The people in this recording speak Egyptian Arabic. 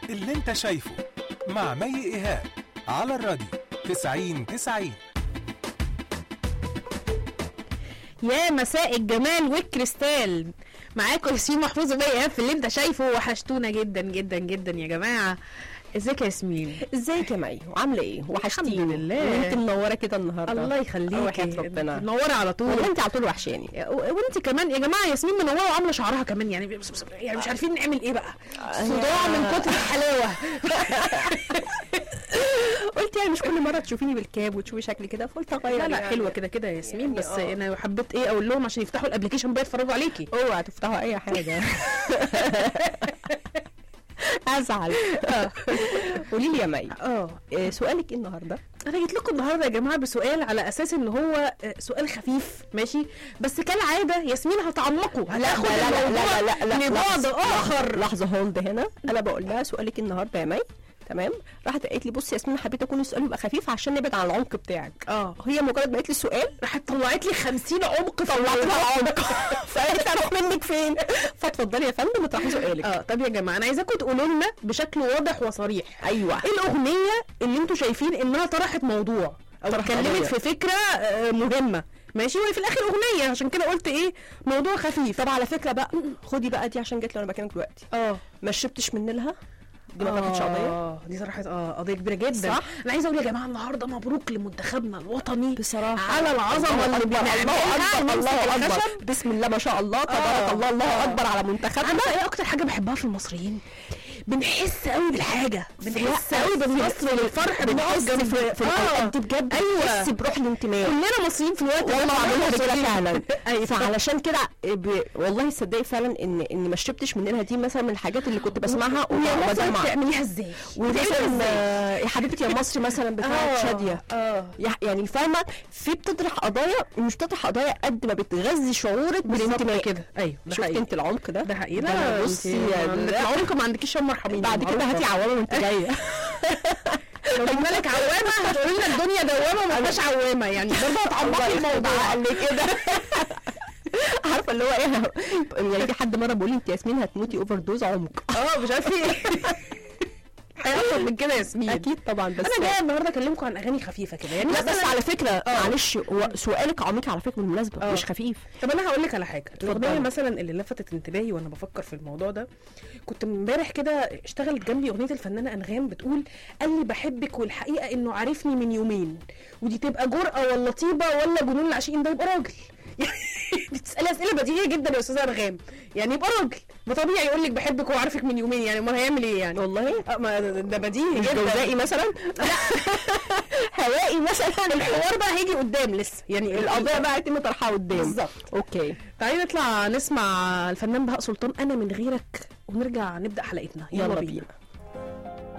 اللي انت شايفه مع مي ايهاب على الراديو 90 90 يا مساء الجمال والكريستال معاكم ياسمين محفوظ ومي ايهاب في اللي انت شايفه وحشتونا جدا جدا جدا يا جماعه ازيك يا ياسمين ازيك يا مي وعامله ايه وحشتيني الحمد لله. وانت منوره كده النهارده الله يخليكي وحياة ربنا منوره على طول والله انت على طول وحشاني و- وانت كمان يا جماعه ياسمين منوره وعامله شعرها كمان يعني بس- بس- يعني مش عارفين نعمل ايه بقى صداع من كتر الحلاوه قلت يعني مش كل مره تشوفيني بالكاب وتشوفي شكلي كده فقلت اغير لا لا يعني. حلوه كده كده يا ياسمين يعني بس اه. انا حبيت ايه اقول لهم عشان يفتحوا الابلكيشن بقى يتفرجوا عليكي اوعى تفتحوا اي حاجه ازعل قولي لي يا مي اه إيه سؤالك ايه النهارده انا جيت لكم النهارده يا جماعه بسؤال على اساس ان هو آه، سؤال خفيف ماشي بس كالعاده ياسمين هتعمقوا هتاخد لا لا الموضوع لا لا لا لا لبعد لحظة- اخر لحظه هولد هنا انا بقول لها سؤالك النهارده يا مي تمام راحت قالت لي بصي يا ياسمين حبيت اكون السؤال يبقى خفيف عشان نبعد عن العمق بتاعك اه هي مجرد ما قالت لي السؤال راحت طلعت لي 50 عمق في طلعت الموضوع. لها عمق فقالت اروح منك فين فاتفضلي يا فندم اطرحي سؤالك اه طب يا جماعه انا عايزاكم تقولوا لنا بشكل واضح وصريح ايوه ايه الاغنيه اللي انتوا شايفين انها طرحت موضوع او طرحت اتكلمت قضية. في فكره آه، مهمه ماشي وهي في الاخر اغنيه عشان كده قلت ايه موضوع خفيف طب على فكره بقى خدي بقى دي عشان جت لي وانا بكلمك دلوقتي اه ما شربتش من نيلها دي ما كانتش قضيه اه دي صراحه اه قضيه كبيره جدا صح؟ انا عايزه اقول يا جماعه النهارده مبروك لمنتخبنا الوطني بصراحه على العظمه اللي الله بنعملها اكبر نمسك الله اكبر الخشب. بسم الله ما شاء الله تبارك آه. الله الله آه. اكبر على منتخبنا عارفه ايه اكتر حاجه بحبها في المصريين بنحس قوي بالحاجه بنحس قوي بالنصر والفرح بنحس بنقف في, جنب في آه. الأوقات دي بجد أيوة. بنحس بروح الانتماء كلنا مصريين في الوقت ده والله بعملها كده مصريين. فعلا ايوه فعلشان كده ب... والله تصدقي فعلا ان ان ما شربتش منها دي مثلا من الحاجات اللي كنت بسمعها ويا وما مصر دمع بتعمليها ازاي؟ بتعمليها ومثلا ازاي؟ آه، يا حبيبتي يا مصر مثلا بتاعت آه، شاديه اه يح- يعني فاهمه في بتطرح قضايا مش بتطرح قضايا قد ما بتغذي شعورك بالظبط بالانتماء كده ايوه ده شفت حقيقي انت العمق ده ده حقيقي ده لا بصي بصي يا العمق ما عندكيش هم مرحبين بعد كده هاتي عوامه وانت جايه لو جبنا لك عوامه هتقولي لنا الدنيا دوامه ما فيهاش عوامه يعني برضه هتعمقي الموضوع اللي كده عارفه اللي هو ايه يعني في حد مره بيقول لي انت ياسمين هتموتي اوفر دوز عمق اه مش عارفه ايه هيحصل من كده يا ياسمين اكيد طبعا بس انا جايه النهارده اكلمكم عن اغاني خفيفه كده يعني لا بس مثلا على فكره معلش هو سؤالك عميق على فكره بالمناسبه آه. مش خفيف طب انا هقول لك على حاجه الاغنيه اتفضلي. مثلا اللي لفتت انتباهي وانا بفكر في الموضوع ده كنت امبارح كده اشتغلت جنبي اغنيه الفنانه انغام بتقول قال لي بحبك والحقيقه انه عارفني من يومين ودي تبقى جرأه ولا طيبه ولا جنون العاشقين ده يبقى راجل يعني تسالي اسئله بديهيه جدا يا استاذه انغام يعني يبقى راجل ما طبيعي يقول لك بحبك وهو عارفك من يومين يعني امال هيعمل ايه يعني والله آه، ما ده ده بديهي مش جدا جوزائي مثلا هوائي مثلا الحوار بقى هيجي قدام لسه يعني القضيه بقى يتم طرحها قدام بالظبط اوكي تعالي نطلع نسمع الفنان بهاء سلطان انا من غيرك ونرجع نبدا حلقتنا يلا, يلا بينا بينا